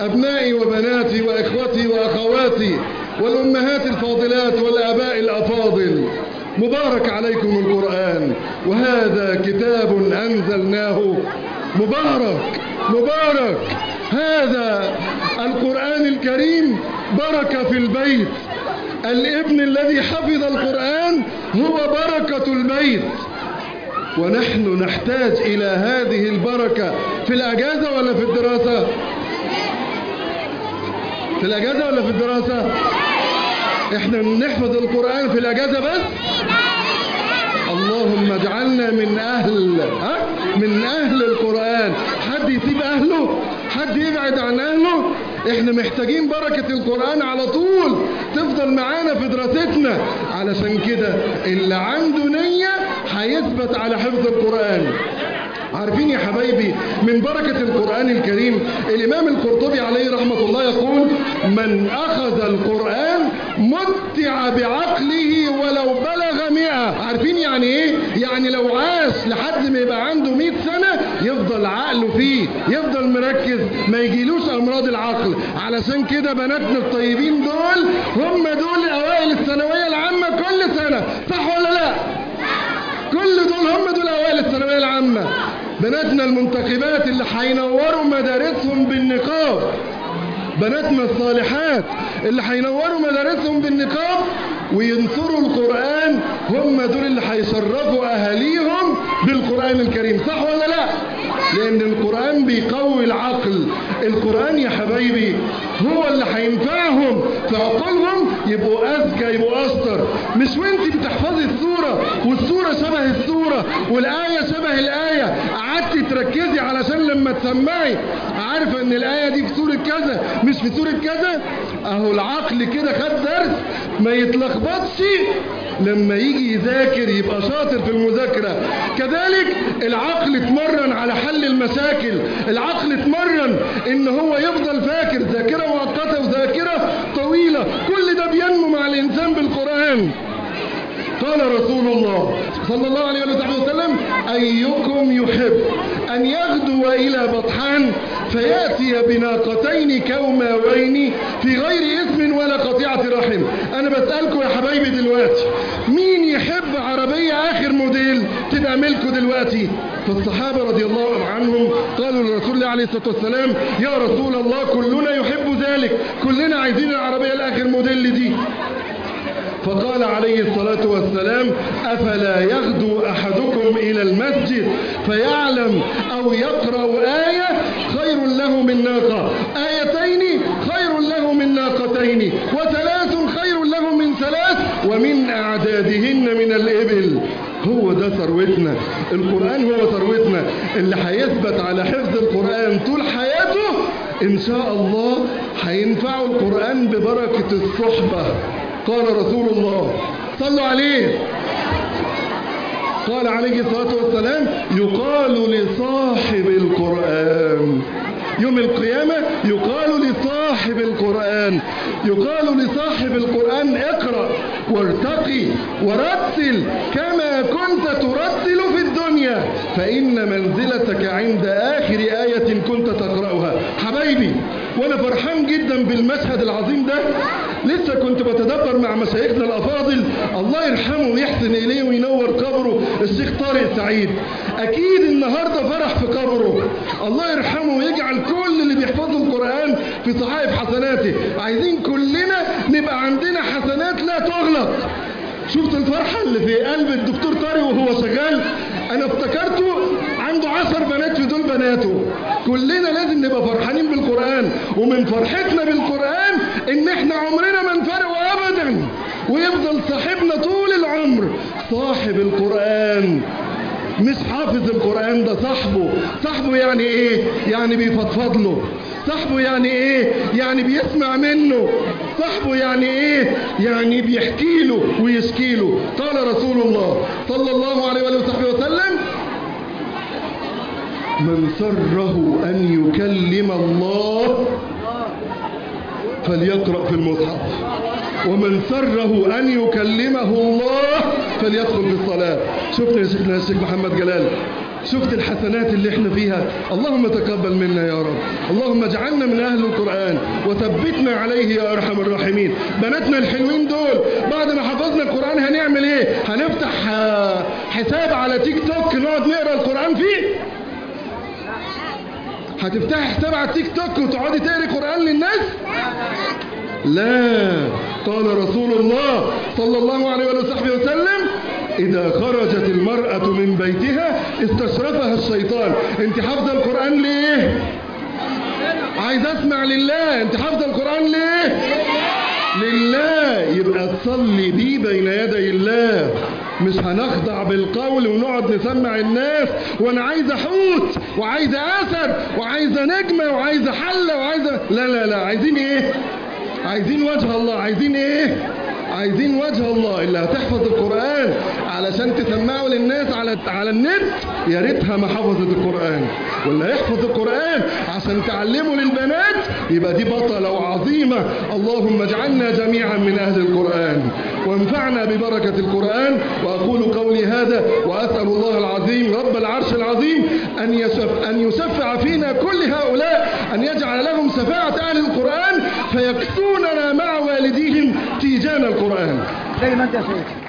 أبنائي وبناتي وإخوتي وأخواتي والأمهات الفاضلات والآباء الأفاضل مبارك عليكم القرآن وهذا كتاب أنزلناه مبارك مبارك هذا القرآن الكريم بركة في البيت الابن الذي حفظ القرآن هو بركة البيت ونحن نحتاج إلى هذه البركة في الأجازة ولا في الدراسة في الأجازة ولا في الدراسة احنا نحفظ القرآن في الأجازة بس اللهم اجعلنا من أهل ها؟ من أهل القرآن حد يسيب أهله حد يبعد عن أهله احنا محتاجين بركة القرآن على طول تفضل معانا في دراستنا علشان كده اللي عنده نية هيثبت على حفظ القرآن عارفين يا حبايبي من بركة القرآن الكريم الإمام القرطبي عليه رحمة الله يقول من أخذ القرآن متع بعقله ولو بلغ مئة عارفين يعني إيه؟ يعني لو عاش لحد ما يبقى عنده مئة سنة يفضل عقله فيه يفضل مركز ما يجيلوش أمراض العقل علشان كده بناتنا الطيبين دول هم دول أوائل الثانوية العامة كل سنة صح ولا لا؟ كل دول هم دول أوائل الثانوية العامة بناتنا المنتخبات اللي هينوروا مدارسهم بالنقاب بناتنا الصالحات اللي هينوروا مدارسهم بالنقاب وينصروا القرآن هم دول اللي هيشرفوا أهاليهم بالقرآن الكريم صح ولا لا؟ لأن القرآن بيقوي العقل القرآن يا حبايبي هو اللي هينفعهم في عقولهم يبقوا أذكى يبقوا أسطر مش وانت بتحفظي السورة والسورة شبه السورة والآية شبه الآية قعدتي تركزي علشان لما تسمعي عارفة ان الآية دي في سورة كذا مش في سورة كذا اهو العقل كده خد درس ما يتلخبطش لما يجي يذاكر يبقى شاطر في المذاكرة كذلك العقل اتمرن على حل المشاكل العقل اتمرن ان هو يفضل فاكر ذاكرة مؤقتة وذاكرة طويلة كل ده بينمو مع الانسان بالقرآن قال رسول الله صلى الله عليه وسلم أيكم يحب أن يغدو إلى بطحان فيأتي بناقتين كوماوين في غير اسم ولا قطيعة رحم أنا بسألكم يا حبايبي دلوقتي مين يحب عربية آخر موديل تبقى ملكه دلوقتي فالصحابة رضي الله عنهم قالوا لرسول الله عليه الصلاة والسلام يا رسول الله كلنا يحب ذلك كلنا عايزين العربية الآخر موديل دي فقال عليه الصلاة والسلام أفلا يغدو أحدكم إلى المسجد فيعلم أو يقرأ آية خير له من ناقة آيتين خير له من ناقتين وثلاث خير له من ثلاث ومن أعدادهن من الإبل هو ده ثروتنا القرآن هو ثروتنا اللي هيثبت على حفظ القرآن طول حياته إن شاء الله هينفعه القرآن ببركة الصحبة قال رسول الله صلوا عليه قال عليه الصلاة والسلام يقال لصاحب القرآن يوم القيامة يقال لصاحب القرآن يقال لصاحب القرآن اقرأ وارتقي ورتل كما كنت ترتل في الدنيا فإن منزلتك عند آخر آية كنت تقرأها حبايبي وأنا فرحان جدا بالمشهد العظيم ده لسه كنت بتدبر مع مشايخنا الأفاضل الله يرحمه ويحسن إليه وينور قبره الشيخ طارق سعيد أكيد النهاردة فرح في قبره الله يرحمه ويجعل كل اللي بيحفظوا القرآن في صحائف حسناته عايزين كلنا نبقى عندنا حسنات لا تغلق شفت الفرحة اللي في قلب الدكتور طارق وهو شغال انا افتكرته عنده عشر بنات في دول بناته كلنا لازم نبقى فرحانين بالقرآن ومن فرحتنا بالقرآن ان احنا عمرنا ما نفرقه ابدا ويفضل صاحبنا طول العمر صاحب القرآن مش حافظ القرآن ده صاحبه صاحبه يعني ايه يعني بيفضفض له صاحبه يعني ايه يعني بيسمع منه صاحبه يعني ايه يعني بيحكي له ويشكي له قال رسول الله صلى الله عليه وآله وصحبه وسلم من سره أن يكلم الله فليقرأ في المصحف ومن سره أن يكلمه الله فليدخل في الصلاة شفنا يا شيخنا الشيخ محمد جلال شفت الحسنات اللي احنا فيها اللهم تقبل منا يا رب اللهم اجعلنا من اهل القرآن وثبتنا عليه يا ارحم الراحمين بناتنا الحلوين دول بعد ما حفظنا القرآن هنعمل ايه هنفتح آه، حساب على تيك توك نقعد نقرا القرآن فيه هتفتحي حساب على التيك توك وتقعدي تقري قرآن للناس لا قال رسول الله صلى الله عليه وصحبه وسلم إذا خرجت المرأة من بيتها استشرفها الشيطان انت حافظة القرآن ليه عايز اسمع لله انت حافظة القرآن ليه لله يبقى تصلي بيه بين يدي الله مش هنخضع بالقول ونقعد نسمع الناس وانا عايز حوت وعايز اسد وعايز نجمة وعايز حلة وعايز لا لا لا عايزين ايه عايزين وجه الله عايزين ايه عايزين وجه الله اللي هتحفظ القرآن علشان تسمعه للناس على على النت يا ريتها ما حفظت القرآن واللي هيحفظ القرآن عشان تعلمه للبنات يبقى دي بطلة وعظيمة اللهم اجعلنا جميعا من أهل القرآن وانفعنا ببركة القرآن وأقول قولي هذا وأسأل الله العظيم رب العرش العظيم أن يشف أن يشفع فينا كل هؤلاء أن يجعل لهم شفاعة أهل القرآن فيكسوننا مع والديهم تيجان القرآن زي ما انت يا شيخ